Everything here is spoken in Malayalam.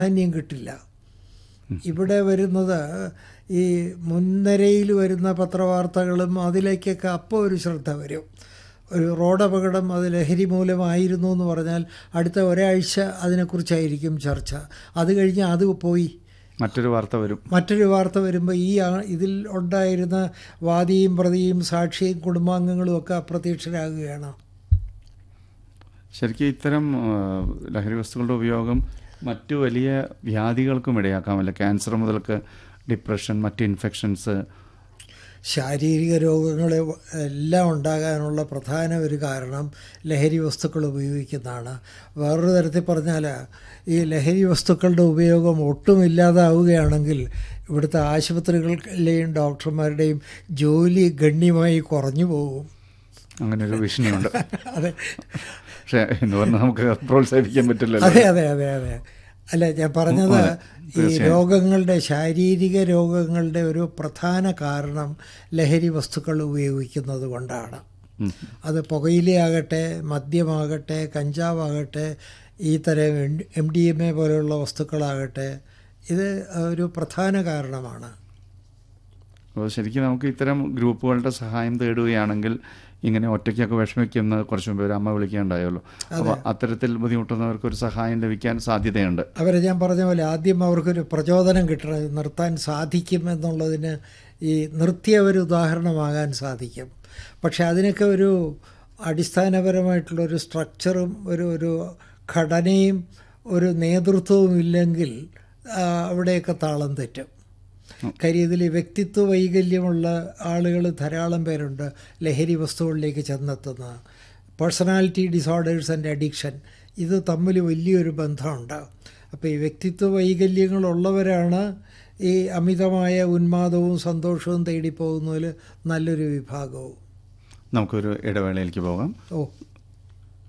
പ്രാധാന്യം കിട്ടില്ല ഇവിടെ വരുന്നത് ഈ മുൻനിരയിൽ വരുന്ന പത്രവാർത്തകളും അതിലേക്കൊക്കെ അപ്പോൾ ഒരു ശ്രദ്ധ വരും ഒരു റോഡ് അപകടം അത് ലഹരി മൂലമായിരുന്നു എന്ന് പറഞ്ഞാൽ അടുത്ത ഒരാഴ്ച അതിനെക്കുറിച്ചായിരിക്കും ചർച്ച അത് കഴിഞ്ഞ് അത് പോയി മറ്റൊരു വാർത്ത വരും മറ്റൊരു വാർത്ത വരുമ്പോൾ ഈ ആ- ഇതിൽ ഉണ്ടായിരുന്ന വാദിയും പ്രതിയും സാക്ഷിയും കുടുംബാംഗങ്ങളും ഒക്കെ അപ്രത്യക്ഷരാകുകയാണ് ശരിക്കും ഇത്തരം ആ, ലഹരി വസ്തുക്കളുടെ ഉപയോഗം മറ്റു വലിയ വ്യാധികൾക്കും ഇടയാക്കാമല്ലോ ക്യാൻസർ മുതൽക്ക് ഡിപ്രഷൻ മറ്റ് ഇൻഫെക്ഷൻസ് ശാരീരിക രോഗങ്ങൾ എല്ലാം ഉണ്ടാകാനുള്ള പ്രധാന ഒരു കാരണം ലഹരി വസ്തുക്കൾ ഉപയോഗിക്കുന്നതാണ് വേറൊരു തരത്തിൽ പറഞ്ഞാൽ ഈ ലഹരി വസ്തുക്കളുടെ ഉപയോഗം ഒട്ടും ഇല്ലാതാവുകയാണെങ്കിൽ ഇവിടുത്തെ ആശുപത്രികളിലെയും ഡോക്ടർമാരുടെയും ജോലി ഗണ്യമായി കുറഞ്ഞു പോകും അങ്ങനെ ഒരു ഭീഷണിയുണ്ട് അതെ പക്ഷേ എന്ന് പറഞ്ഞാൽ നമുക്ക് പ്രോത്സാഹിപ്പിക്കാൻ പറ്റില്ലല്ലോ അതെ അതെ അതെ അതെ അല്ല ഞാൻ പറഞ്ഞത് അതെ, ഈ തീർച്ചയായും. രോഗങ്ങളുടെ ശാരീരിക രോഗങ്ങളുടെ ഒരു പ്രധാന കാരണം ലഹരി വസ്തുക്കൾ ഉപയോഗിക്കുന്നത് കൊണ്ടാണ് ഉം. അത് പുകയിലയാകട്ടെ മദ്യമാകട്ടെ കഞ്ചാവാകട്ടെ ഈ തരം എം ഡി എം എ പോലെയുള്ള വസ്തുക്കളാകട്ടെ ഇത് ഒരു പ്രധാന കാരണമാണ് അപ്പോൾ ശരിക്കും നമുക്ക് ഇത്തരം ഗ്രൂപ്പുകളുടെ സഹായം തേടുകയാണെങ്കിൽ ഇങ്ങനെ ഒറ്റയ്ക്കൊക്കെ വിഷമിക്കുന്ന കുറച്ച് മുമ്പ് ഒരു അമ്മ വിളിക്കുകയുണ്ടായല്ലോ അപ്പോൾ അത്തരത്തിൽ ബുദ്ധിമുട്ടുന്നവർക്ക് ഒരു സഹായം ലഭിക്കാൻ സാധ്യതയുണ്ട് അവരെ ഞാൻ പറഞ്ഞ പോലെ ആദ്യം അവർക്കൊരു പ്രചോദനം കിട്ടണം ഇത് നിർത്താൻ സാധിക്കും എന്നുള്ളതിന് ഈ നിർത്തിയ ഒരു ഉദാഹരണമാകാൻ സാധിക്കും പക്ഷെ അതിനൊക്കെ ഒരു അടിസ്ഥാനപരമായിട്ടുള്ളൊരു സ്ട്രക്ചറും ഒരു ഒരു ഘടനയും ഒരു നേതൃത്വവും ഇല്ലെങ്കിൽ ആ, അവിടെയൊക്കെ താളം തെറ്റും കാര്യം ഇതിൽ വ്യക്തിത്വ വൈകല്യമുള്ള ആളുകൾ ധാരാളം പേരുണ്ട് ലഹരി വസ്തുക്കളിലേക്ക് ചെന്നെത്തുന്ന പേഴ്സണാലിറ്റി ഡിസോർഡേഴ്സ് ആൻഡ് അഡിക്ഷൻ ഇത് തമ്മിൽ വലിയൊരു ബന്ധമുണ്ട് അപ്പോൾ ഈ വ്യക്തിത്വ വൈകല്യങ്ങളുള്ളവരാണ് ഈ അമിതമായ ഉന്മാദവും സന്തോഷവും തേടിപ്പോകുന്നതിൽ നല്ലൊരു വിഭാഗവും നമുക്കൊരു ഇടവേളയിലേക്ക് പോകാം ഓ